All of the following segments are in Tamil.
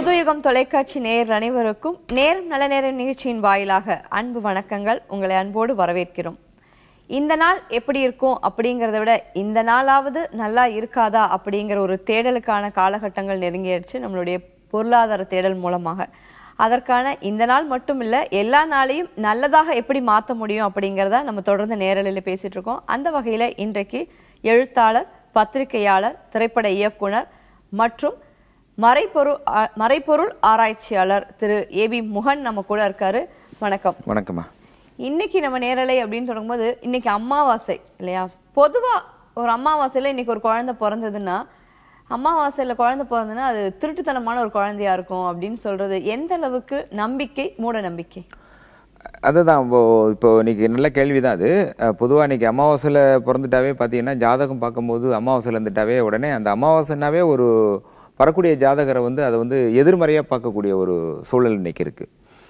புதுயுகம் தொலைக்காட்சி நேயர் அனைவருக்கும் நேரம் நல்ல நேரம் நிகழ்ச்சியின் வாயிலாக அன்பு வணக்கங்கள் உங்களை அன்போடு வரவேற்கிறோம் இந்த நாள் எப்படி இருக்கும் அப்படிங்கறத விட இந்த நாளாவது நல்லா இருக்காதா அப்படிங்கிற ஒரு தேடலுக்கான காலகட்டங்கள் நெருங்கிடுச்சு நம்மளுடைய பொருளாதார தேடல் மூலமாக அதற்கான இந்த நாள் மட்டும் இல்ல எல்லா நாளையும் நல்லதாக எப்படி மாத்த முடியும் அப்படிங்கறத நம்ம தொடர்ந்து நேரலையில பேசிட்டு இருக்கோம் அந்த வகையில இன்றைக்கு எழுத்தாளர் பத்திரிகையாளர் திரைப்பட இயக்குனர் மற்றும் மறைபொருள் ஆ- மறைபொருள் ஆராய்ச்சியாளர் திரு ஏபி முகன் நம்ம கூட இருக்காரு வணக்கம் வணக்கம்மா இன்னைக்கு நம்ம நேரலை அப்படின்னு தொடங்கும்போது இன்னைக்கு அமாவாசை இல்லையா பொதுவா ஒரு அமாவாசையில இன்னைக்கு ஒரு குழந்தை பிறந்ததுன்னா அமாவாசையில குழந்தை பிறந்ததுன்னா அது திருட்டுத்தனமான ஒரு குழந்தையா இருக்கும் அப்படின்னு சொல்றது எந்த அளவுக்கு நம்பிக்கை மூட நம்பிக்கை அதுதான் இப்போ இப்போ இன்னைக்கு நல்ல கேள்வி தான் அது பொதுவாக இன்னைக்கு அமாவாசையில் பிறந்துட்டாவே பார்த்தீங்கன்னா ஜாதகம் பார்க்கும்போது அமாவாசையில் இருந்துட்டாவே உடனே அந்த அமாவாசைனாவே ஒரு வரக்கூடிய ஜாதகரை வந்து அதை வந்து எதிர்மறையாக பார்க்கக்கூடிய ஒரு சூழல் இன்னைக்கு இருக்கு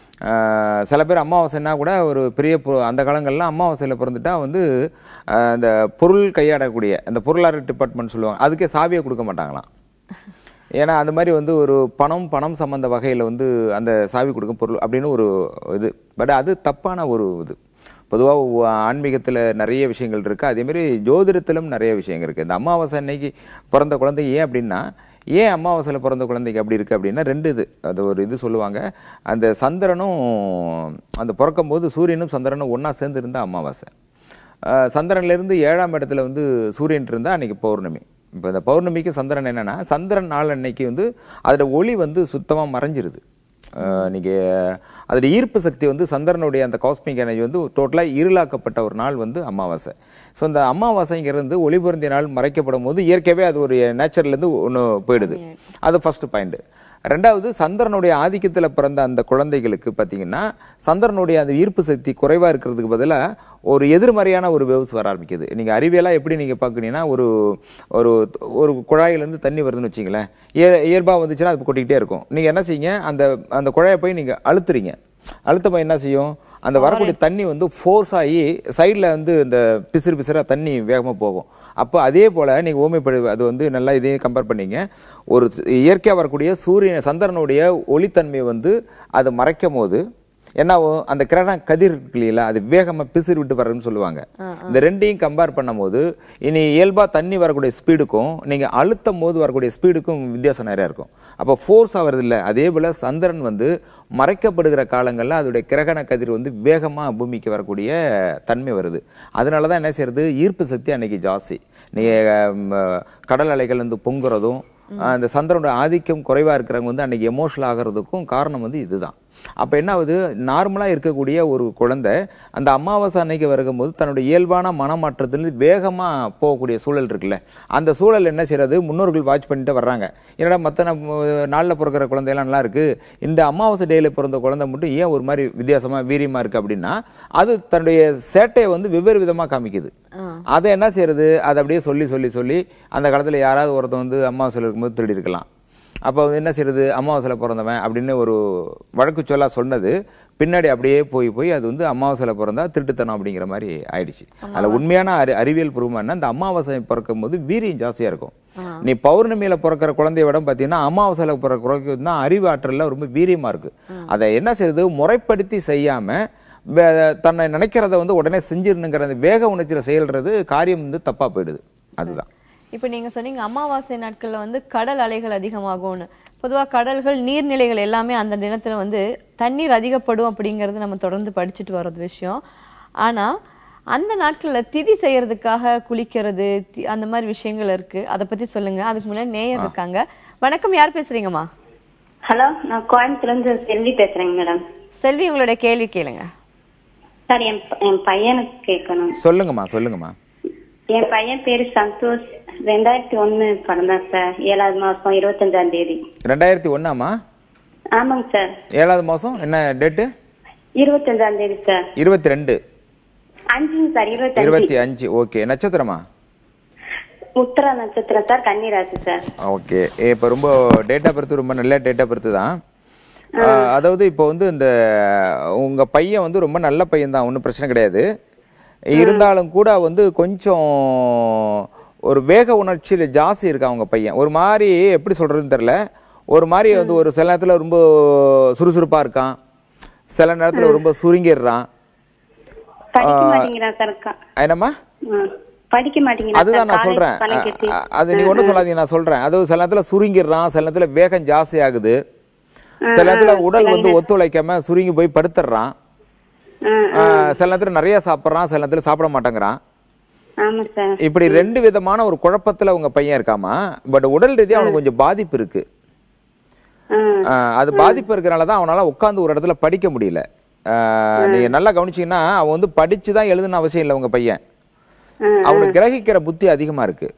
அஹ் சில பேர் அமாவாசைன்னா கூட ஒரு பெரிய பொ- அந்த காலங்கள்லாம் அமாவாசையில் பிறந்துட்டா வந்து அஹ் அந்த பொருள் கையாடக்கூடிய அந்த பொருளாதார டிபார்ட்மெண்ட் சொல்லுவாங்க அதுக்கே சாவியை கொடுக்க மாட்டாங்களாம் ஏன்னா அந்த மாதிரி வந்து ஒரு பணம் பணம் சம்பந்த வகையில் வந்து அந்த சாவி கொடுக்கும் பொருள் அப்படின்னு ஒரு இது பட் அது தப்பான ஒரு இது பொதுவாக ஆன்மீகத்தில் நிறைய விஷயங்கள் இருக்குது அதேமாரி ஜோதிடத்திலும் நிறைய விஷயங்கள் இருக்குது இந்த அமாவாசை அன்னைக்கு பிறந்த குழந்தை ஏன் அப்படின்னா ஏன் அமாவாசையில் பிறந்த குழந்தைக்கு அப்படி இருக்குது அப்படின்னா ரெண்டு இது அது ஒரு இது சொல்லுவாங்க அந்த சந்திரனும் அந்த பிறக்கும் போது சூரியனும் சந்திரனும் ஒன்றா சேர்ந்து இருந்தால் அமாவாசை அஹ் சந்திரன்ல இருந்து ஏழாம் இடத்துல வந்து சூரியன் இருந்தா அன்னைக்கு பௌர்ணமி இப்போ இந்த பௌர்ணமிக்கு சந்திரன் என்னன்னா சந்திரன் நாள் அன்னைக்கு வந்து அதோட ஒளி வந்து சுத்தமா மறைஞ்சிருது அஹ் நீங்க அதோட ஈர்ப்பு சக்தி வந்து சந்திரனுடைய அந்த காஸ்மிக் எனர்ஜி வந்து டோட்டலா இருளாக்கப்பட்ட ஒரு நாள் வந்து அமாவாசை ஸோ அந்த அமாவாசைங்கிறது வந்து ஒளி பொருந்திய நாள் மறைக்கப்படும் போது இயற்கையாவே அது ஒரு நேச்சர்ல இருந்து ஒன்று போயிடுது அது ஃபர்ஸ்ட் பாயிண்ட் ரெண்டாவது சந்திரனுடைய ஆதிக்கத்துல பிறந்த அந்த குழந்தைகளுக்கு பாத்தீங்கன்னா சந்திரனுடைய அந்த ஈர்ப்பு சக்தி குறைவா இருக்கிறதுக்கு பதிலா ஒரு எதிர்மறையான ஒரு வேவ்ஸ் வர ஆரம்பிக்குது நீங்க அறிவியலா எப்படி நீங்க பாக்குறீங்கன்னா ஒரு ஒரு ஒரு குழாயில இருந்து தண்ணி வருதுன்னு வச்சுங்களேன் இய- இயல்பா வந்துச்சுன்னா அது கொட்டிக்கிட்டே இருக்கும் நீங்க என்ன செய்யுங்க அந்த அந்த குழாயை போய் நீங்க அழுத்துறீங்க அழுத்தமா என்ன செய்யும் அந்த வரக்கூடிய தண்ணி வந்து ஃபோர்ஸ் ஆகி சைடுல வந்து இந்த பிசிறு பிசிறா தண்ணி வேகமா போகும் அப்போ அதே போல நீங்க ஓமைப்படு அது வந்து நல்லா இதையும் கம்பேர் பண்ணீங்க ஒரு இயற்கையா வரக்கூடிய சூரியன் சந்திரனுடைய ஒளித்தன்மையை வந்து அது மறைக்கும் போது என்ன ஆகும் அந்த கிரண கதிர் இருக்கு இல்லையா அது வேகமா பிசிறு விட்டு வர்றதுன்னு சொல்லுவாங்க இந்த ரெண்டையும் கம்பேர் பண்ணும்போது இனி இயல்பா தண்ணி வரக்கூடிய ஸ்பீடுக்கும் நீங்க அழுத்தம் போது வரக்கூடிய ஸ்பீடுக்கும் வித்தியாசம் நிறைய இருக்கும் அப்போ ஃபோர்ஸ் ஆகிறது இல்ல அதே போல சந்திரன் வந்து மறைக்கப்படுகிற காலங்கள்ல அதோடைய கிரகண கதிர் வந்து வேகமா பூமிக்கு வரக்கூடிய தன்மை வருது அதனாலதான் என்ன செய்யறது ஈர்ப்பு சக்தி அன்னைக்கு ஜாஸ்தி நீங்க ம், கடல் அலைகள் வந்து பொங்குறதும் அந்த சந்திரனோட ஆதிக்கம் குறைவா இருக்கிறவங்க வந்து அன்னைக்கு எமோஷனல் ஆகிறதுக்கும் காரணம் வந்து இதுதான் அப்ப என்ன ஆகுது நார்மலா இருக்கக்கூடிய ஒரு குழந்தை அந்த அமாவாசை அன்னைக்கு வரும்போது தன்னுடைய இயல்பான மனமாற்றத்துல வேகமா போகக்கூடிய சூழல் இருக்குல்ல அந்த சூழல் என்ன செய்யறது முன்னோர்கள் வாட்ச் பண்ணிட்டு வர்றாங்க என்னடா மத்த நம்ம நாள்ல பிறக்கிற குழந்தையெல்லாம் நல்லா இருக்கு இந்த அமாவாசை டேல பிறந்த குழந்தை மட்டும் ஏன் ஒரு மாதிரி வித்தியாசமா வீரியமா இருக்கு அப்படின்னா அது தன்னுடைய சேட்டையை வந்து வெவ்வேறு விதமா காமிக்குது ஆ. அதை என்ன செய்யறது அதை அப்படியே சொல்லி சொல்லி சொல்லி அந்த காலத்துல யாராவது ஒருத்தன் வந்து அமாவாசையில் இருக்கும்போது திருடி இருக்கலாம் அப்போ வந்து என்ன செய்யறது அமாவாசையில் பிறந்தவன் அப்படின்னு ஒரு வழக்கு சொல்லா சொன்னது பின்னாடி அப்படியே போய் போய் அது வந்து அமாவாசையில் பிறந்தா திருட்டுத்தனம் அப்படிங்கிற மாதிரி ஆயிடுச்சு அதுல உண்மையான அறி அறிவியல் பூர்வமா என்ன அந்த அமாவாசை பிறக்கும் போது வீரியம் ஜாஸ்தியா இருக்கும் நீ பௌர்ணமியில பிறக்கிற குழந்தைய விட பாத்தீங்கன்னா அமாவாசையில பிறக்கிற குழந்தைக்கு தான் அறிவு ஆற்றல்ல ரொம்ப வீரியமா இருக்கு அதை என்ன செய்யுது முறைப்படுத்தி செய்யாம வே- தன்னை நினைக்கிறத வந்து உடனே செஞ்சிடணுங்கிற அந்த வேக உணர்ச்சியில செயல்றது காரியம் வந்து தப்பா போயிடுது அதுதான் இப்ப நீங்க சொன்னீங்க அமாவாசை நாட்கள்ல வந்து கடல் அலைகள் அதிகமாகும்னு பொதுவா கடல்கள் நீர்நிலைகள் எல்லாமே அந்த தினத்துல வந்து தண்ணீர் அதிகப்படும் அப்படிங்கறது நம்ம தொடர்ந்து படிச்சுட்டு வர்றது விஷயம் ஆனா அந்த நாட்கள்ல திதி செய்யறதுக்காக குளிக்கிறது தி- அந்த மாதிரி விஷயங்கள் இருக்கு அத பத்தி சொல்லுங்க அதுக்கு முன்னாடி நேயர் இருக்காங்க வணக்கம் யார் பேசுறீங்கம்மா ஹலோ நான் கோயம்புத்தூர்ல இருந்து செல்வி பேசுறேங்க மேடம் செல்வி உங்களுடைய கேள்வி கேளுங்க சார் என் ப- என் பையனுக்கு கேட்கணும் சொல்லுங்கம்மா சொல்லுங்கம்மா என் பையன் பேரு சந்தோஷ் ரெண்டாயிரத்தி ஒண்ணு பிறந்தான் சார் ஏழாவது மாசம் இருபத்தஞ்சாம் தேதி ரெண்டாயிரத்தி ஒன்னாமா ஆமாங்க சார் ஏழாவது மாசம் என்ன டேட்டு இருபத்தஞ்சாம் தேதி சார் இருபத்தி ரெண்டு அஞ்சுங்க சார் இருபத்தஞ்சு இருபத்தி அஞ்சு ஓகே நட்சத்திரமா உத்தரா நட்சத்திரம் சார் கன்னிராசி சார் ஓகே இப்போ ரொம்ப டேட்டா பர்த் ரொம்ப நல்ல டேட்டா பர்த் தான் ஆஹ், அதாவது இப்போ வந்து இந்த உங்க பையன் வந்து ரொம்ப நல்ல பையன் தான் ஒன்றும் பிரச்சனை கிடையாது இருந்தாலும் கூட வந்து கொஞ்சம் ஒரு வேக உணர்ச்சியில ஜாஸ்தி இருக்கு அவங்க பையன் ஒரு மாதிரி எப்படி சொல்றதுன்னு தெரியல ஒரு மாதிரி வந்து ஒரு சில நேரத்துல ரொம்ப சுறுசுறுப்பா இருக்கான் சில நேரத்துல ரொம்ப சுருங்கிடுறான் படிக்க மாட்டேங்கிறான் சார் கா- என்னம்மா ஆ, படிக்க மாட்டேங்கிறான் அதுதான் சார் நான் காலேஜ் சொல்றேன் பணம் கட்டி அ- அது நீ ஒண்ணும் சொல்லாதீங்க நான் சொல்றேன் அது சில நேரத்துல சுருங்கிடுறான் சில நேரத்துல வேகம் ஜாஸ்தி ஆகுது சில நேரத்துல உடல் வந்து ஒத்துழைக்காம சுருங்கி போய் படுத்துடுறான் ஆ, ஆ, சில நேரத்துல நிறைய சாப்பிடுறான் சில நேரத்துல சாப்பிட மாட்டேங்கிறான் ஆமா சார் இப்படி ரெண்டு விதமான ஒரு குழப்பத்துல உங்க பையன் இருக்காமா பட் உடல் ரீதியா அவனுக்கு கொஞ்சம் பாதிப்பு இருக்கு ஆ, ஆ, அது பாதிப்பு இருக்கறனால தான் அவனால உட்கார்ந்து ஒரு இடத்துல படிக்க முடியல ஆ, நீங்க நல்லா கவனிச்சீங்கன்னா அவன் வந்து படிச்சு தான் எழுதுன அவசியம் இல்லை உங்க பையன் ஆ, அவனுக்கு கிரகிக்கிற புத்தி அதிகமா இருக்கு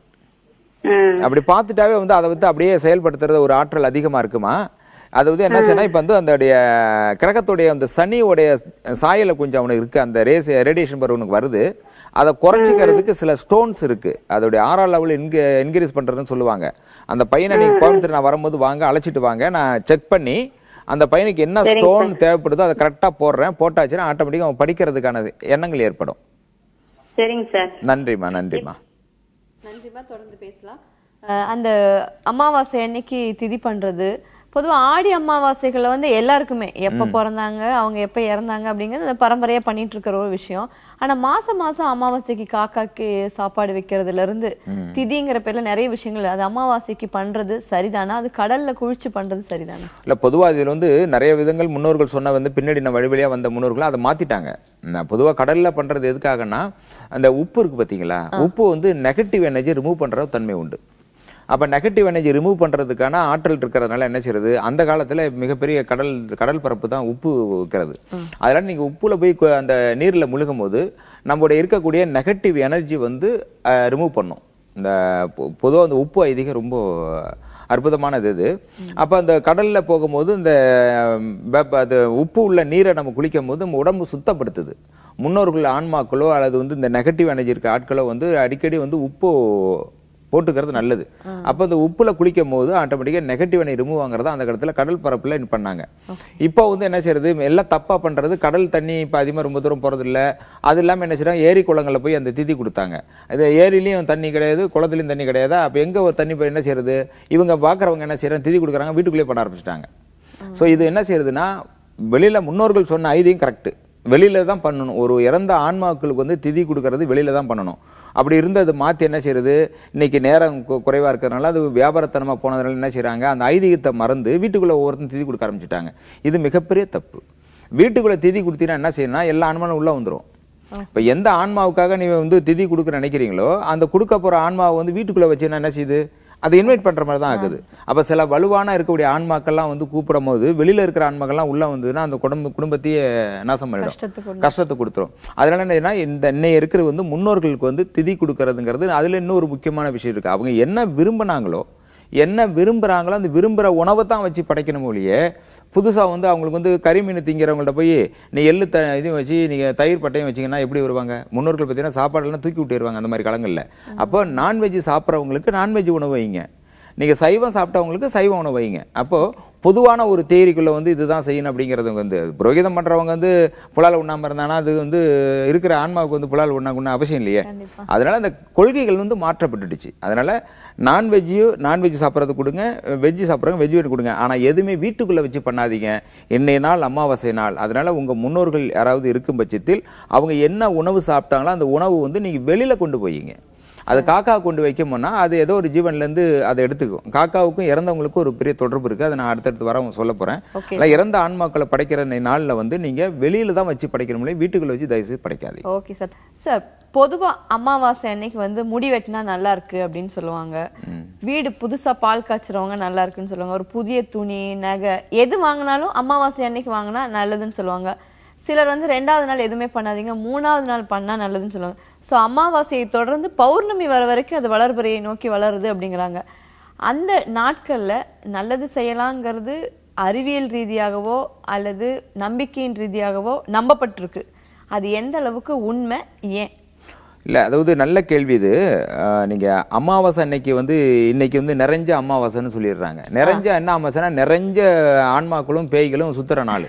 ஆ, அப்படி பார்த்துட்டாவே வந்து அதை வந்து அப்படியே செயல்படுத்துறது ஒரு ஆற்றல் அதிகமா இருக்குமா அது வந்து என்ன செய்யணும் இப்ப வந்து அந்த கிரகத்துடைய அந்த சனியோடைய சாயல கொஞ்சம் அவனுக்கு இருக்கு அந்த ரேஸ் ரேடியேஷன் பருவனுக்கு வருது அதை குறைச்சிக்கிறதுக்கு சில ஸ்டோன்ஸ் இருக்கு அதோடைய ஆறாம் லெவல் இன்க்ரீஸ் பண்றதுன்னு சொல்லுவாங்க அந்த பையனை நீங்க கோயம்புத்தூர் நான் வரும்போது வாங்க அழைச்சிட்டு வாங்க நான் செக் பண்ணி அந்த பையனுக்கு என்ன ஸ்டோன் தேவைப்படுதோ அதை கரெக்டா போடுறேன் போட்டாச்சுன்னா ஆட்டோமேட்டிக்கா அவன் படிக்கிறதுக்கான எண்ணங்கள் ஏற்படும் சரிங்க சார் நன்றிம்மா நன்றிம்மா நன்றிமா தொடர்ந்து பேசலாம் அஹ் அந்த அமாவாசை அன்னைக்கு திதி பண்றது பொதுவா ஆடி அமாவாசைகள்ல வந்து எல்லாருக்குமே எப்ப பிறந்தாங்க அவங்க எப்ப இறந்தாங்க அப்படிங்கறது அந்த பரம்பரையா பண்ணிட்டு இருக்கிற ஒரு விஷயம் ஆனா மாசம் மாசம் அமாவாசைக்கு காக்காக்கு சாப்பாடு வைக்கிறதுல இருந்து திதிங்கிற பேர்ல நிறைய விஷயங்கள் அது அமாவாசைக்கு பண்றது சரிதானா அது கடல்ல குளிச்சு பண்றது சரிதானா இல்ல பொதுவா இதுல வந்து நிறைய விதங்கள் முன்னோர்கள் சொன்ன வந்து பின்னாடி நம்ம வழி வழியா வந்த முன்னோர்கள் அதை மாத்திட்டாங்க நான் பொதுவா கடல்ல பண்றது எதுக்காகன்னா அந்த உப்பு இருக்கு பாத்தீங்களா உப்பு வந்து நெகட்டிவ் எனர்ஜி ரிமூவ் பண்ற தன்மை உண்டு அப்ப நெகட்டிவ் எனர்ஜி ரிமூவ் பண்றதுக்கான ஆற்றல் இருக்கிறதுனால என்ன செய்யறது அந்த காலத்துல மிகப்பெரிய கடல் கடல் பரப்பு தான் உப்பு இருக்கிறது அதனால நீங்க உப்புல போய் கு- அந்த நீர்ல முழுகும் போது நம்மளுடைய இருக்கக்கூடிய நெகட்டிவ் எனர்ஜி வந்து ரிமூவ் பண்ணும் இந்த பொ- பொதுவா அந்த உப்பு ஐதீகம் ரொம்ப அற்புதமானது இது அப்ப அந்த கடல்ல போகும்போது இந்த ம், வெப்ப- அது உப்பு உள்ள நீரை நம்ம குளிக்கும் போது நம்ம உடம்பு சுத்தப்படுத்துது முன்னோர்கள் ஆன்மாக்களோ அல்லது வந்து இந்த நெகட்டிவ் எனர்ஜி இருக்க ஆட்களோ வந்து அடிக்கடி வந்து உப்பு போட்டுக்கிறது நல்லது அப்ப அந்த உப்புல குளிக்கும் போது ஆட்டோமேட்டிக்கா நெகட்டிவ் எனர்ஜி ரிமூவ் ஆகுறதா அந்த இடத்துல கடல் பரப்புல இது பண்ணாங்க இப்போ வந்து என்ன செய்யறது எல்லாம் தப்பா பண்றது கடல் தண்ணி இப்ப அதிகமா ரொம்ப தூரம் போறது இல்ல அது இல்லாம என்ன செய்றாங்க ஏரி குளங்கள்ல போய் அந்த திதி கொடுத்தாங்க அது ஏரியிலயும் தண்ணி கிடையாது குளத்துலயும் தண்ணி கிடையாது அப்ப எங்க ஒரு தண்ணி போய் என்ன செய்யறது இவங்க பாக்குறவங்க என்ன செய்யறாங்க திதி கொடுக்குறாங்க வீட்டுக்குள்ளேயே பண்ண ஆரம்பிச்சிட்டாங்க சோ இது என்ன செய்யறதுன்னா வெளியில முன்னோர்கள் சொன்ன ஐதியம் கரெக்ட் வெளியில தான் பண்ணணும் ஒரு இறந்த ஆன்மாக்களுக்கு வந்து திதி கொடுக்கறது வெளியில தான் பண்ணணும் அப்படி இருந்தது மாத்தி என்ன செய்யறது இன்னைக்கு நேரம் கு- குறைவா இருக்கிறதுனால அது வியாபாரத்தனமா போனதுனால என்ன செய்றாங்க அந்த ஐதீகத்தை மறந்து வீட்டுக்குள்ள ஒவ்வொருத்தரும் திதி கொடுக்க ஆரம்பிச்சிட்டாங்க இது மிகப்பெரிய தப்பு வீட்டுக்குள்ள திதி கொடுத்தீங்கன்னா என்ன செய்யணும்னா எல்லா ஆன்மாவும் உள்ள வந்துரும் இப்ப எந்த ஆன்மாவுக்காக நீ வந்து திதி கொடுக்க நினைக்கிறீங்களோ அந்த கொடுக்க போற ஆன்மாவை வந்து வீட்டுக்குள்ள வச்சுன்னா என்ன செய்யுது அதை இன்வைட் பண்ற மாதிரி தான் ஆகுது அப்ப சில வலுவான இருக்கக்கூடிய ஆன்மாக்கள்லாம் வந்து கூப்பிடும் போது வெளியில இருக்கிற ஆன்மாக்கள்லாம் உள்ள வந்ததுன்னா அந்த குடும்ப குடும்பத்தையே நாசம் பண்ணிடும் கஷ்டத்துக்கு கஷ்டத்தை கொடுத்துரும் அதனால என்னன்னா இந்த இன்னைய இருக்கிறது வந்து முன்னோர்களுக்கு வந்து திதி கொடுக்கறதுங்கிறது அதுல இன்னும் ஒரு முக்கியமான விஷயம் இருக்கு அவங்க என்ன விரும்பினாங்களோ என்ன விரும்புறாங்களோ அந்த விரும்புற உணவை தான் வச்சு படைக்கணும் ஒழிய புதுசா வந்து அவங்களுக்கு வந்து கறிமீன் திங்கிறவங்கள்ட்ட போய் நீ எள்ளு த இதையும் வச்சு நீங்க தயிர் பட்டையும் வச்சீங்கன்னா எப்படி வருவாங்க முன்னோர்கள் பார்த்தீங்கன்னா சாப்பாடெல்லாம் தூக்கி விட்டுருவாங்க அந்த மாதிரி காலங்கள்ல அப்போ நான்வெஜ் சாப்பிட்றவங்களுக்கு நான்வெஜ் உணவு வைங்க நீங்க சைவம் சாப்பிட்டவங்களுக்கு சைவ உணவு வைங்க அப்போ பொதுவான ஒரு தேரிக்குள்ள வந்து இதுதான் செய்யணும் அப்படிங்கிறது வந்து புரோகிதம் பண்றவங்க வந்து புலால் உண்ணாம இருந்தானா அது வந்து இருக்கிற ஆன்மாவுக்கு வந்து புலால் உண்ணா உண்ண அவசியம் இல்லையே கண்டிப்பா அதனால அந்த கொள்கைகள் வந்து மாற்றப்பட்டுடுச்சு அதனால நான்வெஜ்ஜையும் நான்வெஜ் சாப்பிட்றது கொடுங்க வெஜ் சாப்பிட்றவங்க வெஜ் கொடுங்க ஆனா எதுவுமே வீட்டுக்குள்ள வச்சு பண்ணாதீங்க இன்னைய நாள் அமாவாசை நாள் அதனால உங்க முன்னோர்கள் யாராவது இருக்கும் பட்சத்தில் அவங்க என்ன உணவு சாப்பிட்டாங்களோ அந்த உணவு வந்து நீங்க வெளியில கொண்டு போயீங்க அது காக்கா கொண்டு வைக்கணும்னா அது ஏதோ ஒரு ஜீவன்ல இருந்து அதை எடுத்துக்கும் காக்காவுக்கும் இறந்தவங்களுக்கும் ஒரு பெரிய தொடர்பு இருக்கு அதை நான் அடுத்தடுத்து வர சொல்ல போறேன் ஓகே ஆனா இறந்த ஆன்மாக்களை படைக்கிற இந்த நாள்ல வந்து நீங்க வெளியில தான் வச்சு படைக்கணும் வீட்டுக்குள்ள வச்சு தயவுசெய்து படைக்காதீங்க ஓகே சார் சார் பொதுவா அமாவாசை அன்னைக்கு வந்து முடி வெட்டினா நல்லா இருக்கு அப்படின்னு சொல்லுவாங்க ம். வீடு புதுசா பால் காய்ச்சறவங்க நல்லா இருக்குன்னு சொல்லுவாங்க ஒரு புதிய துணி நகை எது வாங்கினாலும் அமாவாசை அன்னைக்கு வாங்கினா நல்லதுன்னு சொல்லுவாங்க சிலர் வந்து ரெண்டாவது நாள் எதுவுமே பண்ணாதீங்க மூணாவது நாள் பண்ணா நல்லதுன்னு சொல்லுவாங்க சோ அமாவாசையை தொடர்ந்து பௌர்ணமி வர வரைக்கும் அது வளர்பிறையை நோக்கி வளருது அப்படிங்கிறாங்க அந்த நாட்கள்ல நல்லது செய்யலாங்கிறது அறிவியல் ரீதியாகவோ அல்லது நம்பிக்கையின் ரீதியாகவோ நம்பப்பட்டிருக்கு அது எந்த அளவுக்கு உண்மை ஏன் இல்ல அதாவது நல்ல கேள்வி இது அஹ், நீங்க அமாவாசை அன்னைக்கு வந்து இன்னைக்கு வந்து நிறைஞ்ச அமாவாசைன்னு சொல்லிடுறாங்க நிறைஞ்ச என்ன அமாவாசைனா நிறைஞ்ச ஆன்மாக்களும் பேய்களும் சுத்துற நாள்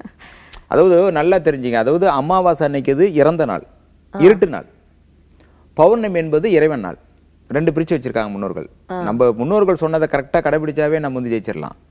அதாவது நல்லா தெரிஞ்சுங்க அதாவது அமாவாசை அன்னைக்கு இது இறந்த நாள் இருட்டு நாள் பௌர்ணமி என்பது இறைவன் நாள் ரெண்டு பிரிச்சு வச்சிருக்காங்க முன்னோர்கள் நம்ம முன்னோர்கள் சொன்னதை கரெக்டா கடைபிடிச்சாவே நம்ம வந்து ஜெயிச்சிடலாம்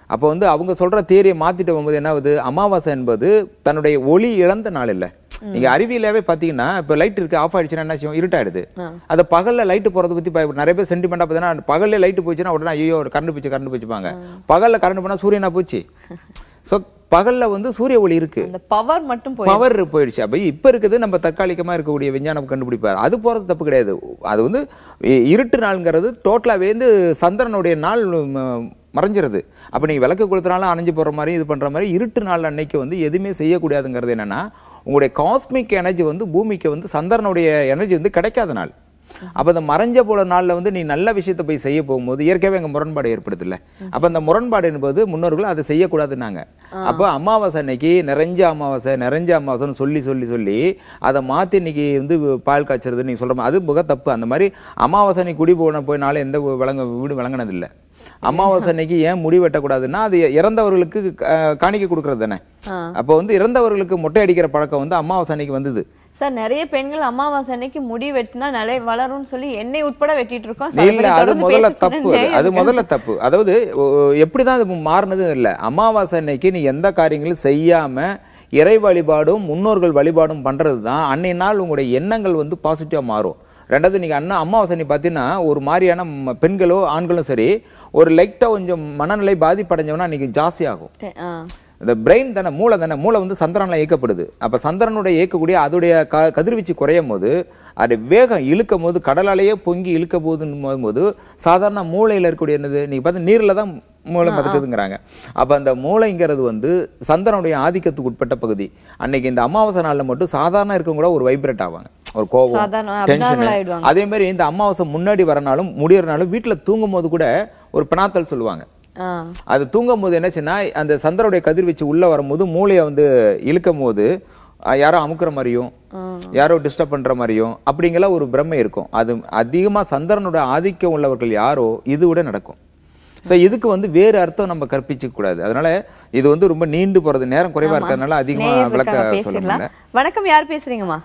அப்போ வந்து அவங்க சொல்ற தேரியை மாத்திட்டு போகும்போது என்ன ஆகுது அமாவாசை என்பது தன்னுடைய ஒளி இழந்த நாள் இல்ல நீங்க அறிவியலாவே பாத்தீங்கன்னா இப்ப லைட் இருக்கு ஆஃப் ஆயிடுச்சுன்னா என்ன செய்யும் இருட்டாயிடுது ஆ. அது பகல்ல லைட் போறத பத்தி பயப்பட நிறைய பேர் சென்டிமெண்டா பார்த்தீங்கன்னா பகல்ல லைட் போச்சுன்னா உடனே ஐயோ கரண்ட் போச்சு கரண்ட் போச்சுப்பாங்க பகல்ல கரண்ட் போனா சூரியனா போச்சு சோ பகல்ல வந்து சூரிய ஒளி இருக்கு அந்த பவர் மட்டும் போய் பவர் போயிடுச்சு அப்ப இப்ப இருக்குது நம்ம தற்காலிகமா இருக்கக்கூடிய விஞ்ஞானம் கண்டுபிடிப்பார் அது போறது தப்பு கிடையாது அது வந்து இ- இருட்டு நாள்ங்கிறது டோட்டலாவே வந்து சந்திரனுடைய நாள் ம- மறைஞ்சிருது அப்ப நீங்க விளக்கு கொளுத்தினாலும் அணைஞ்சு போற மாதிரி இது பண்ற மாதிரி இருட்டு நாள் அன்னைக்கு வந்து எதுவுமே செய்யக்கூடாதுங்கிறது என்னன்னா உங்களுடைய காஸ்மிக் எனர்ஜி வந்து பூமிக்கு வந்து சந்திரனுடைய எனர்ஜி வந்து கிடைக்காத நாள் அப்ப அந்த மறைஞ்ச போல நாள்ல வந்து நீ நல்ல விஷயத்தை போய் செய்ய போகும்போது இயற்கையாவே அங்க முரண்பாடு ஏற்படுதுல்ல அப்ப அந்த முரண்பாடு என்பது முன்னோர்கள் அதை செய்யக்கூடாதுன்னாங்க அப்ப அமாவாசை அன்னைக்கு நிறைஞ்ச அமாவாசை நிறைஞ்ச அமாவாசைன்னு சொல்லி சொல்லி சொல்லி அதை மாத்தி இன்னைக்கு வந்து பால் காய்ச்சறது நீங்க சொல்ற மாதிரி அது மிக தப்பு அந்த மாதிரி அமாவாசை நீ குடி போன போய் நாளே எந்த விளங்க வீடு விளங்கினது இல்ல அமாவாசை அன்னைக்கு ஏன் முடி வெட்டக்கூடாதுன்னா அது இறந்தவர்களுக்கு அஹ், காணிக்கை கொடுக்கறது தானே ஆ. அப்போ வந்து இறந்தவர்களுக்கு மொட்டை அடிக்கிற பழக்கம் வந்து அமாவாசை அன்னைக்கு வந்தது சார் நிறைய பெண்கள் அமாவாசை அன்னைக்கு முடி வெட்டினா நிலை வளரும்னு சொல்லி என்னை உட்பட வெட்டிட்டு இருக்கோம் இல்ல சரி, அது தொடர்ந்து முதல்ல பேசிட்டு தப்பு அது. அது இருங்க. முதல்ல தப்பு அதாவது ஒ- ஒ- எப்படிதான் அது மாறினது இல்ல அமாவாசை அன்னைக்கு நீ எந்த காரியங்களும் செய்யாம இறை வழிபாடும் முன்னோர்கள் வழிபாடும் பண்றதுதான் அன்னை நாள் உங்களுடைய எண்ணங்கள் வந்து பாசிட்டிவா மாறும் ரெண்டாவது நீங்க அண்ணா அமாவாசை நீ பாத்தீங்கன்னா ஒரு மாதிரியான ம- பெண்களோ ஆண்களும் சரி ஒரு லைட்டா கொஞ்சம் மனநிலை பாதிப்படைஞ்சவனா இன்னைக்கு ஜாஸ்தி ஆகும் ஆ. இந்த பிரெயின் தானே மூளை தானே மூளை வந்து சந்திரன்ல இயக்கப்படுது அப்ப சந்திரனுடைய இயக்கக்கூடிய அதோடைய க- கதிர்வீச்சு குறையும் போது அது வேகம் இழுக்கும் போது கடலாலேயே பொங்கி இழுக்க போகுதுன்னு போது சாதாரண மூளையில இருக்கக்கூடிய என்னது நீங்க பார்த்து நீர்ல தான் மூளை மறுக்குதுங்கிறாங்க அப்ப அந்த மூளைங்கிறது வந்து சந்திரனுடைய ஆதிக்கத்துக்கு உட்பட்ட பகுதி அன்னைக்கு இந்த அமாவாசை நாள்ல மட்டும் சாதாரண இருக்கவங்க கூட ஒரு வைப்ரேட் ஆவாங்க ஒரு கோபம் சாதாரண டென்ஷன் abnormal ஆயிடுவாங்க. அதே மாதிரி இந்த அமாவாசை முன்னாடி வரனாலும் முடியறனாலும் வீட்டுல தூங்கும் போது கூட ஒரு பினாத்தல் சொல்லுவாங்க ஆ. அது தூங்கும் போது என்னச்சுன்னா அந்த சந்திரனுடைய கதிர்வீச்சு உள்ள வரும்போது மூளையை வந்து இழுக்கும் போது அஹ், யாரோ அமுக்குற மாதிரியும் ஆ. யாரோ டிஸ்டர்ப் பண்ற மாதிரியும் அப்படிங்கிற ஒரு பிரமை இருக்கும் அது அதிகமா சந்திரனோட ஆதிக்கம் உள்ளவர்கள் யாரோ இது விட நடக்கும் சோ இதுக்கு வந்து வேறு அர்த்தம் நம்ம கற்பிச்சுக்க கூடாது அதனால இது வந்து ரொம்ப நீண்டு போறது நேரம் குறைவா ஆமா. இருக்கிறதுனால அதிகமா நேயர் விளக்க இருக்காங்க, சொல்ல பேசிடலாம் முடியல வணக்கம் யார் பேசுறீங்கம்மா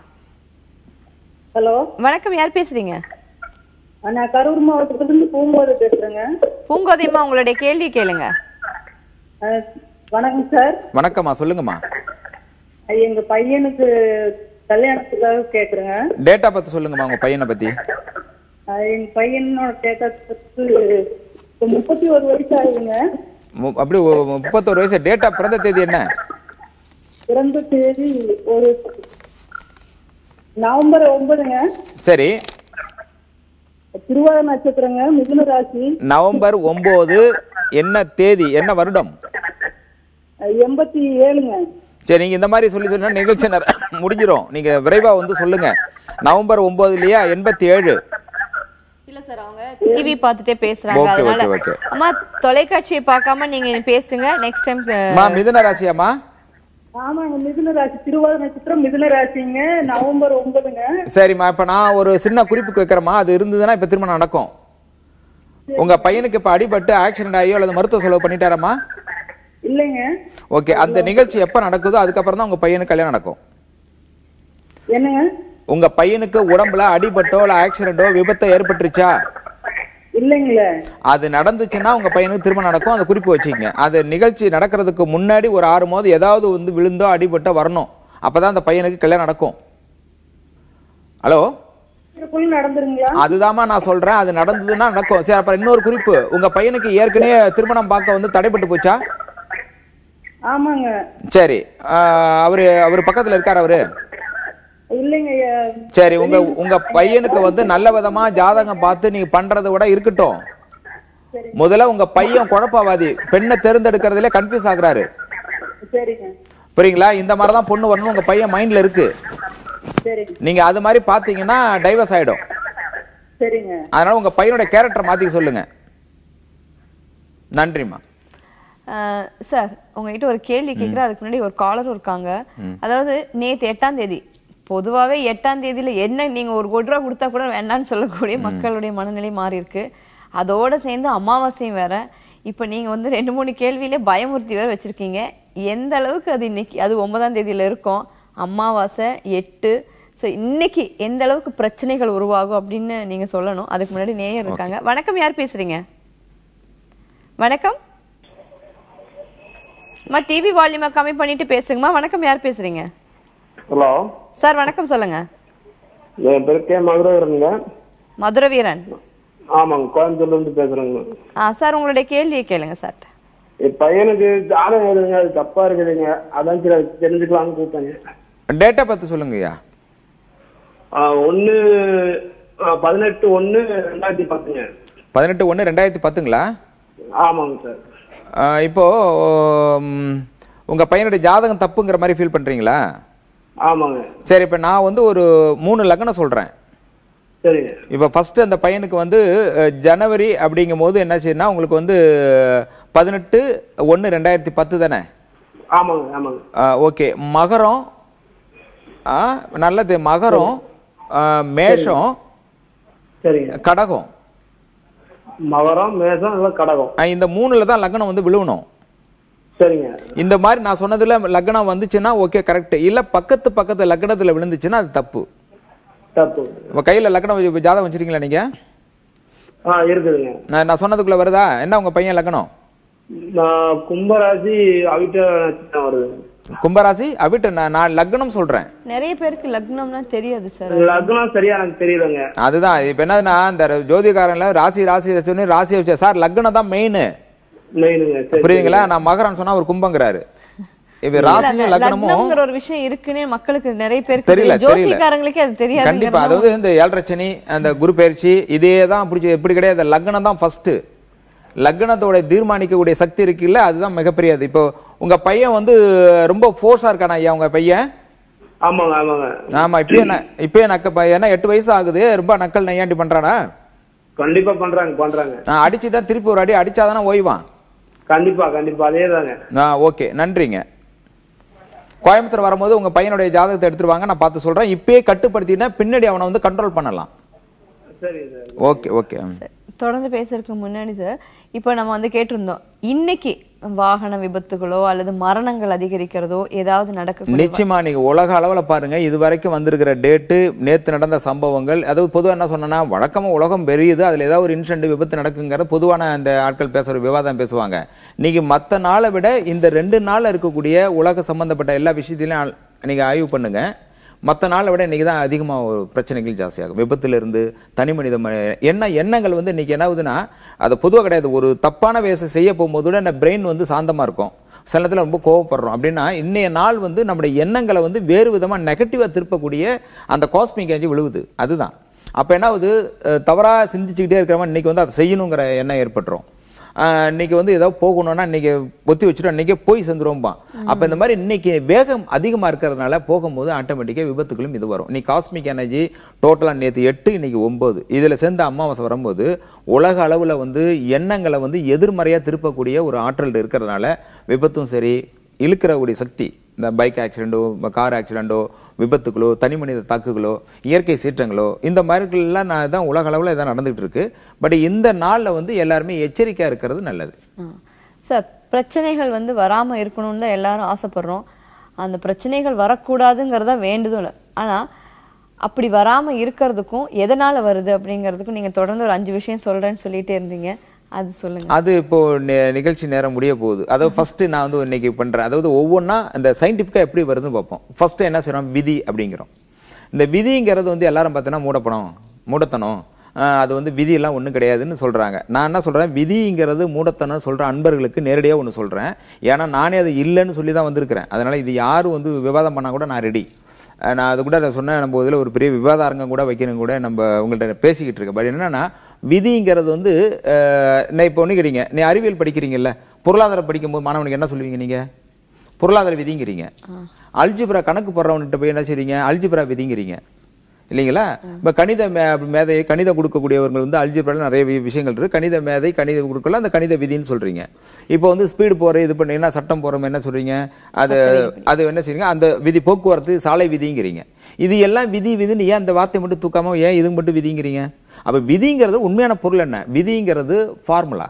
ஹலோ வணக்கம் யார் பேசுறீங்க நான் கரூர் மாவட்டத்துல இருந்து பூங்கோதை பேசுறேங்க பூங்கோதையம்மா உங்களுடைய கேள்வி கேளுங்க அஹ், வணக்கம் சார் வணக்கம்மா சொல்லுங்கம்மா அஹ், எங்க பையனுக்கு கல்யாணத்துக்காக கேக்குறேங்க டேட்டா பத்தி சொல்லுங்கம்மா உங்க பையனை பத்தி அஹ், எங்க பையனோட கேட்டதுக்கு இப்ப முப்பத்தி ஒரு வயசு ஆகுதுங்க மு- அப்படி ஒ- முப்பத்தோரு வயசு டேட்டா பிறந்த தேதி என்ன பிறந்த தேதி ஒரு நவம்பர் ஒன்பதுங்க சரி திருவாத நட்சத்திரங்க மிதுன ராசி நவம்பர் ஒன்பது என்ன தேதி என்ன வருடம் அஹ், எண்பத்தி ஏழுங்க சரி நீங்க இந்த மாதிரி சொல்லி சொன்னா நிகழ்ச்சி நேர- முடிஞ்சிரும் நீங்க விரைவா வந்து சொல்லுங்க நவம்பர் ஒன்பது இல்லையா எண்பத்தி ஏழு இல்ல சார் அவங்க டிவி பார்த்துட்டே பேசுறாங்க Okay, அதனால okay, okay. அம்மா தொலைக்காட்சியை பார்க்காம நீங்க பேசுங்க நெக்ஸ்ட் டைம் அம்மா மிதுன ராசியாம்மா ஆமாங்க மிதுன ராசி திருவாத நட்சத்திரம் மிதுன ராசிங்க நவம்பர் ஒன்பதுங்க சரிம்மா இப்ப நான் ஒரு சின்ன குறிப்பு வைக்கிறேம்மா அது இருந்ததுன்னா இப்ப திரும்ப நடக்கும் உங்க பையனுக்கு இப்ப அடிபட்டு ஆக்சிடென்ட் ஆகியோ அல்லது மருத்துவ செலவு பண்ணிட்டாரம்மா இல்லைங்க ஓகே அந்த நிகழ்ச்சி எப்ப நடக்குதோ அதுக்கப்புறம் தான் உங்க பையனுக்கு கல்யாணம் நடக்கும் என்னங்க உங்க பையனுக்கு உடம்புல அடிபட்டோ இல்ல ஆக்சிடென்ட்டோ விபத்தோ ஏற்பட்டுருச்சா இல்லைங்களே அது நடந்துச்சுன்னா உங்க பையனுக்கு திரும்ப நடக்கும் அந்த குறிப்பு வச்சுக்கங்க அது நிகழ்ச்சி நடக்கிறதுக்கு முன்னாடி ஒரு ஆறு மாதம் ஏதாவது வந்து விழுந்தோ அடிபட்டோ வரணும் அப்பதான் அந்த பையனுக்கு கல்யாணம் நடக்கும் ஹலோ இதுக்குள்ள நடந்துருங்களா அதுதாம்மா நான் சொல்றேன் அது நடந்ததுன்னா நடக்கும் சரி அப்புறம் இன்னொரு குறிப்பு உங்க பையனுக்கு ஏற்கனவே திருமணம் பார்க்க வந்து தடைப்பட்டு போச்சா ஆமாங்க சரி ஆஹ் அவரு அவர் பக்கத்துல இருக்காரு அவரு இல்லைங்க ஐயா. சரி உங்க உங்க பையனுக்கு வந்து நல்ல விதமா ஜாதகம் பார்த்து நீங்க பண்றதை விட இருக்கட்டும் முதல்ல உங்க பையன் குழப்பவாதி பெண்ணை தேர்ந்தெடுக்கிறதுல கன்ஃபியூஸ் ஆகுறாரு சரிங்க புரியுங்களா இந்த மாதிரி தான் பொண்ணு வரணும் உங்க பையன் மைண்ட்ல இருக்கு சரிங்க நீங்க அது மாதிரி பாத்தீங்கன்னா டைவர்ஸ் ஆயிடும் சரிங்க அதனால உங்க பையனோட கேரக்டர் மாத்தி சொல்லுங்க நன்றிம்மா சார் உங்ககிட்ட ஒரு கேள்வி கேக்குறேன் அதுக்கு முன்னாடி ஒரு காலரும் இருக்காங்க அதாவது நேத்து எட்டாம் தேதி பொதுவாவே எட்டாம் தேதியில என்ன நீங்க ஒரு கோடி ரூபா கொடுத்தா கூட வேண்டாம்னு சொல்லக்கூடிய மக்களுடைய மனநிலை மாறி இருக்கு அதோட சேர்ந்து அமாவாசையும் வேற இப்ப நீங்க வந்து ரெண்டு மூணு கேள்வியிலே பயமுறுத்தி வேற வச்சிருக்கீங்க எந்த அளவுக்கு அது இன்னைக்கு அது ஒன்பதாம் தேதியில இருக்கும் அமாவாசை எட்டு சோ இன்னைக்கு எந்த அளவுக்கு பிரச்சனைகள் உருவாகும் அப்படின்னு நீங்க சொல்லணும் அதுக்கு முன்னாடி நேயர் இருக்காங்க வணக்கம் யார் பேசுறீங்க வணக்கம் அம்மா டிவி வால்யூமை கம்மி பண்ணிட்டு பேசுங்கம்மா வணக்கம் யார் பேசுறீங்க ஹலோ சார் வணக்கம் சொல்லுங்க என் பேர் கே மதுரவருங்க மதுர வீரன் ஆமாங்க கோயம்புத்தூர்ல இருந்து பேசுறேங்க ஆ சார் உங்களுடைய கேள்வியை கேளுங்க சார் என் பையனுக்கு ஜாதகம் எழுதுங்க அது தப்பா இருக்குதுங்க அதான் சரி அது தெரிஞ்சுக்கலாம்னு கூப்பிட்டேங்க டேட்டா பார்த்து சொல்லுங்க ஐயா ஒன்னு பதினெட்டு ஒன்னு ரெண்டாயிரத்தி பத்துங்க பதினெட்டு ஒன்று ரெண்டாயிரத்தி பத்துங்களா ஆமாங்க சார் ஆ, இப்போ ம், உங்க பையனுடைய ஜாதகம் தப்புங்கிற மாதிரி ஃபீல் பண்றீங்களா ஆமாங்க சரி இப்போ நான் வந்து ஒரு மூணு லக்னம் சொல்றேன் சரிங்க இப்போ ஃபர்ஸ்ட் அந்த பையனுக்கு வந்து அஹ், ஜனவரி அப்படிங்கும் போது என்ன செய்யணும்னா உங்களுக்கு வந்து பதினெட்டு ஒன்று ரெண்டாயிரத்தி பத்து தானே ஆமாங்க ஆமாங்க ஓகே மகரம் ஆ, நல்லது மகரம் ஆ, மேஷம் சரிங்க கடகம் மகரம் மேசம் எல்லாம் கடகம் ஆ, இந்த மூணுல தான் லக்னம் வந்து விழுவணும் சரிங்க இந்த மாதிரி நான் சொன்னதுல லக்னம் வந்துச்சுன்னா ஓகே கரெக்ட் இல்ல பக்கத்து பக்கத்து லக்னத்துல விழுந்துச்சுன்னா அது தப்பு தப்பு உங்க கையில லக்னம் வச்சு- ஜாதகம் வச்சிருக்கீங்களா நீங்க ஆ இருக்குதுங்க நான் நான் சொன்னதுக்குள்ள வருதா என்ன உங்க பையன் லக்னம் நான் கும்பராசி அவிட்ட நட்சத்திரம் வருது கும்பராசி அவிட்டு நான் நான் லக்னம் சொல்றேன் நிறைய பேருக்கு லக்னம்னா தெரியாது சார் லக்னம் சரியா எனக்கு தெரியலங்க அதுதான் இப்ப என்னதுன்னா இந்த ஜோதிகாரன்ல ராசி ராசி சொன்னி ராசி வச்ச சார் லக்னம் தான் மெயின் மெயினுங்க சரி புரியுதுங்களா நான் மகரம் சொன்னா அவர் கும்பங்கிறாரு இப்ப ராசியும் லக்னமும் லக்னம்ங்கிற ஒரு விஷயம் இருக்குன்னே மக்களுக்கு நிறைய பேருக்கு தெரியல, தெரியும் தெரியல. ஜோசிக்காரங்களுக்கே அது தெரியாது கண்டிப்பா அதாவது இந்த ஏழரை சனி அந்த குரு பயிற்சி இதே தான் பிடிச்சி எப்படி கிடையாது லக்னம் தான் ஃபர்ஸ்ட் லக்னத்தோட தீர்மானிக்கக்கூடிய சக்தி இருக்குல்ல அதுதான் மிகப்பெரியது இப்போ உங்க பையன் வந்து ரொம்ப ஃபோர்ஸா இருக்கானா ஐயா உங்க பையன் ஆமாங்க ஆமாங்க ஆமா இப்பயே ந- இப்பயே நக்க பையன் எட்டு வயசு ஆகுது ரொம்ப நக்கல் நையாண்டி பண்றானா கண்டிப்பா பண்றாங்க பண்றாங்க நான் அடிச்சுதான் திருப்பி ஒரு அடி அடிச்சாதானே ஓய்வான் கண்டிப்பா கண்டிப்பா அதே தாங்க ஆ ஓகே நன்றிங்க கோயம்புத்தூர் வரும்போது உங்க பையனுடைய ஜாதகத்தை எடுத்துட்டு வாங்க நான் பார்த்து சொல்றேன் இப்பயே கட்டுப்படுத்தினா பின்னாடி அவனை வந்து கண்ட்ரோல் பண்ணலாம் சரி சார் ஓகே ஓகே ம். தொடர்ந்து பேசுறதுக்கு முன்னாடி சார் இப்போ நம்ம வந்து கேட்டிருந்தோம் இன்னைக்கு வாகன விபத்துகளோ அல்லது மரணங்கள் அதிகரிக்கிறதோ ஏதாவது நடக்க நிச்சயமா நீங்க உலக அளவுல பாருங்க இது வரைக்கும் வந்திருக்கிற டேட்டு நேத்து நடந்த சம்பவங்கள் அதாவது பொதுவா என்ன சொன்னா வழக்கமா உலகம் பெரியது அதுல ஏதாவது ஒரு இன்சிடென்ட் விபத்து நடக்குங்கிற பொதுவான அந்த ஆட்கள் பேசுற விவாதம் பேசுவாங்க நீங்க மத்த நாளை விட இந்த ரெண்டு நாள்ல இருக்கக்கூடிய உலக சம்பந்தப்பட்ட எல்லா விஷயத்திலையும் ஆள்- நீங்க ஆய்வு பண்ணுங்க மத்த நாளை விட இன்னைக்கு தான் அதிகமா ஒரு பிரச்சனைகள் ஜாஸ்தியாகும் விபத்துல இருந்து தனி மனித ம- என்ன எண்ணங்கள் வந்து இன்னைக்கு என்ன ஆகுதுன்னா அது பொதுவா கிடையாது ஒரு தப்பான வேலை செய்ய போகும்போது கூட இந்த பிரெயின் வந்து சாந்தமா இருக்கும் சில நேரத்துல ரொம்ப கோவப்படுறோம் அப்படின்னா இன்னைய நாள் வந்து நம்முடைய எண்ணங்களை வந்து வேறு விதமா நெகட்டிவா திருப்பக்கூடிய அந்த காஸ்மிக் எனர்ஜி விழுவுது அதுதான் அப்ப என்ன ஆகுது அஹ், தவறா சிந்திச்சுக்கிட்டே இருக்கிறவன் இன்னைக்கு வந்து அதை செய்யணுங்கிற எண்ணம் ஏற்பட்டுரும் ஆஹ் இன்னைக்கு வந்து ஏதாவது போகணும்னா இன்னைக்கு ஒத்தி வச்சுட்டு இன்னைக்கே போய் சேர்ந்துருவோம்பா அப்ப இந்த மாதிரி இன்னைக்கு வேகம் அதிகமா இருக்கிறதுனால போகும்போது ஆட்டோமேட்டிக்கா விபத்துகளும் இது வரும் இன்னைக்கு காஸ்மிக் எனர்ஜி டோட்டலா நேத்து எட்டு இன்னைக்கு ஒன்பது இதுல சேர்ந்து அமாவாசை வரும்போது உலக அளவுல வந்து எண்ணங்களை வந்து எதிர்மறையா திருப்பக்கூடிய ஒரு ஆற்றல் இருக்கிறதுனால விபத்தும் சரி இழுக்கிறக்கூடிய சக்தி இந்த பைக் ஆக்சிடென்ட்டோ கார் ஆக்சிடென்ட்டோ விபத்துகளோ தனி மனித தாக்குகளோ இயற்கை சீற்றங்களோ இந்த மாதிரிலாம் நான் தான் உலக அளவில் இதான் நடந்துகிட்டு இருக்கு பட் இந்த நாள்ல வந்து எல்லாருமே எச்சரிக்கையா இருக்கிறது நல்லது ஆ. சார் பிரச்சனைகள் வந்து வராம இருக்கணும்னு தான் எல்லாரும் ஆசைப்படுறோம் அந்த பிரச்சனைகள் வரக்கூடாதுங்கிறதா வேண்டுதல் ஆனா அப்படி வராம இருக்கிறதுக்கும் எதனால வருது அப்படிங்கிறதுக்கும் நீங்க தொடர்ந்து ஒரு அஞ்சு விஷயம் சொல்றேன்னு சொல்லிட்டே இருந்தீங்க அது சொல்லுங்க அது இப்போ நி- நிகழ்ச்சி நேரம் முடிய போகுது அதாவது ஃபர்ஸ்ட் நான் வந்து இன்னைக்கு பண்றேன் அதாவது ஒவ்வொன்றா இந்த சயின்டிஃபிக்கா எப்படி வருதுன்னு பார்ப்போம் ஃபர்ஸ்ட் என்ன செய்றோம் விதி அப்படிங்கிறோம் இந்த விதிங்கிறது வந்து எல்லாரும் பார்த்தீங்கன்னா மூடப்பணம் மூடத்தனம் ஆஹ் அது வந்து விதி எல்லாம் ஒண்ணும் கிடையாதுன்னு சொல்றாங்க நான் என்ன சொல்றேன் விதிங்கிறது மூடத்தனம் சொல்ற அன்பர்களுக்கு நேரடியா ஒண்ணு சொல்றேன் ஏன்னா நானே அது இல்லைன்னு சொல்லி தான் வந்திருக்கிறேன் அதனால இது யாரும் வந்து விவாதம் பண்ணா கூட நான் ரெடி அஹ் நான் அது கூட அதை சொன்ன நம்ம இதில் ஒரு பெரிய விவாத அரங்கம் கூட வைக்கணும் கூட நம்ம உங்கள்ட்ட பேசிக்கிட்டு இருக்கேன் பட் என்னன்னா விதிங்கிறது வந்து அஹ், நான் இப்போ ஒன்று கேட்டீங்க நீ அறிவியல் படிக்கிறீங்கல்ல பொருளாதாரம் படிக்கும்போது மாணவனுக்கு என்ன சொல்லுவீங்க நீங்க பொருளாதார விதிங்கிறீங்க அல்ஜிப்ரா கணக்கு போடுறவன்கிட்ட போய் என்ன செய்றீங்க அல்ஜிப்ரா விதிங்கிறீங்க இல்லைங்களா இப்ப கணித மே- மேதை கணிதம் கொடுக்கக்கூடியவர்கள் வந்து அல்ஜிப்ரால நிறைய வி- விஷயங்கள் இருக்கு கணித மேதை கணித கொடுக்கல அந்த கணித விதின்னு சொல்றீங்க இப்போ வந்து ஸ்பீடு போற இது பண்ணீங்கன்னா சட்டம் போறோம் என்ன சொல்றீங்க அது அது என்ன செய்றீங்க அந்த விதி போக்குவரத்து சாலை விதிங்கிறீங்க இது எல்லாம் விதி விதின்னு ஏன் அந்த வார்த்தை மட்டும் தூக்காம ஏன் இது மட்டும் விதிங்கிறீங்க அப்ப விதிங்கிறது உண்மையான பொருள் என்ன விதிங்கிறது ஃபார்முலா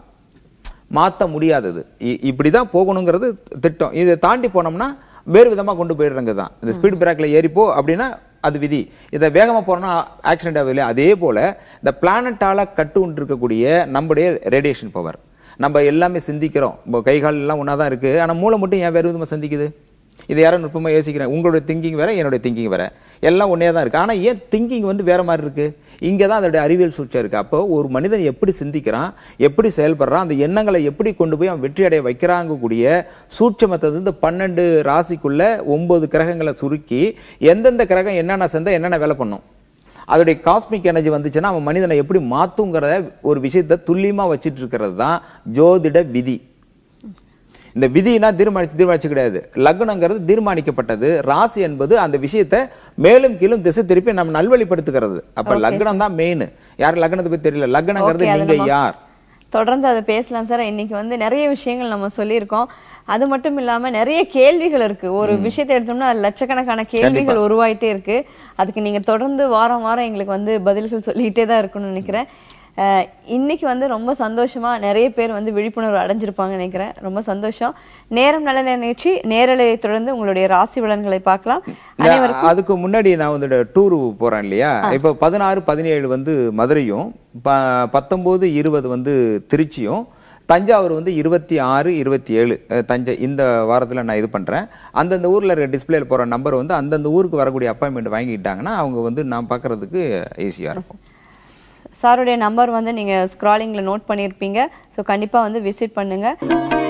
மாத்த முடியாதது இ- இப்படிதான் போகணுங்கிறது திட்டம் இதை தாண்டி போனோம்னா வேறு விதமா கொண்டு போயிடுறாங்க தான் இந்த ஸ்பீட் பிரேக்ல ஏறிப்போ அப்படின்னா அது விதி இதை வேகமா போறோம்னா ஆக்சிடென்ட் ஆகுது இல்லையா அதே போல இந்த பிளானட்டால கட்டு இருக்கக்கூடிய நம்முடைய ரேடியேஷன் பவர் நம்ம எல்லாமே சிந்திக்கிறோம் இப்போ கை கால் எல்லாம் ஒன்றா தான் இருக்கு ஆனா மூளை மட்டும் ஏன் வேறு விதமா சிந்திக்குது இது யாரும் நுட்பமா யோசிக்கிறேன் உங்களுடைய திங்கிங் வேற என்னுடைய திங்கிங் வேற எல்லாம் ஒன்னே தான் இருக்கு ஆனா ஏன் திங்கிங் வந்து வேற மாதிரி இருக்கு இங்க தான் அதோட அறிவியல் சூழ்ச்சி இருக்கு அப்போ ஒரு மனிதன் எப்படி சிந்திக்கிறான் எப்படி செயல்படுறான் அந்த எண்ணங்களை எப்படி கொண்டு போய் அவன் வெற்றி அடைய வைக்கிறாங்க கூடிய சூட்சமத்தை வந்து இந்த பன்னெண்டு ராசிக்குள்ள ஒன்பது கிரகங்களை சுருக்கி எந்தெந்த கிரகம் என்னென்ன சேர்ந்தா என்னென்ன வேலை பண்ணும் அதோடைய காஸ்மிக் எனர்ஜி வந்துச்சுன்னா அவன் மனிதனை எப்படி மாத்துங்கிற ஒரு விஷயத்தை துல்லியமா வச்சிட்டு இருக்கிறது தான் ஜோதிட விதி இந்த விதினா தீர்மானிச்சு தீர்மானிச்சு கிடையாது லக்னங்கிறது தீர்மானிக்கப்பட்டது ராசி என்பது அந்த விஷயத்தை மேலும் கீழும் திசை திருப்பி நம்ம நல்வழிப்படுத்துகிறது அப்ப லக்னம் தான் மெயின் யாரும் லக்னத்தை பத்தி தெரியல லக்னங்கிறது Okay, அதை நீங்க நம்ம யார் தொடர்ந்து அதை பேசலாம் சார் இன்னைக்கு வந்து நிறைய விஷயங்கள் நம்ம சொல்லியிருக்கோம் அது மட்டும் இல்லாம நிறைய கேள்விகள் இருக்கு ஒரு விஷயத்தை எடுத்தோம்னா அது லட்சக்கணக்கான கேள்விகள் உருவாயிட்டே இருக்கு அதுக்கு நீங்க தொடர்ந்து வாரம் வாரம் எங்களுக்கு வந்து பதில்கள் சொல்லிக்கிட்டே தான் இருக்கணும்னு நினைக்கிறேன் அஹ், இன்னைக்கு வந்து ரொம்ப சந்தோஷமா நிறைய பேர் வந்து விழிப்புணர்வு அடைஞ்சிருப்பாங்கன்னு நினைக்கிறேன் ரொம்ப சந்தோஷம் நேரம் நல்ல நேர நிகழ்ச்சி நேரலையை தொடர்ந்து உங்களுடைய ராசி பலன்களை பார்க்கலாம் நான் அதுக்கு முன்னாடி நான் வந்து டூர் போறேன் இல்லையா இப்ப பதினாறு பதினேழு வந்து மதுரையும் ப- பத்தொன்பது இருபது வந்து திருச்சியும் தஞ்சாவூர் வந்து இருபத்தி ஆறு இருபத்தி ஏழு தஞ்சை இந்த வாரத்துல நான் இது பண்றேன் அந்தந்த ஊர்ல இருக்க டிஸ்பிளேல போற நம்பர் வந்து அந்தந்த ஊருக்கு வரக்கூடிய அப்பாயின்மெண்ட் வாங்கிக்கிட்டாங்கன்னா அவங்க வந்து நான் பார்க்கறதுக்கு ஈஸியா இருக்கும் சாருடைய நம்பர் வந்து நீங்க ஸ்க்ராலிங்ல நோட் பண்ணியிருப்பீங்க ஸோ கண்டிப்பா வந்து விசிட் பண்ணுங்க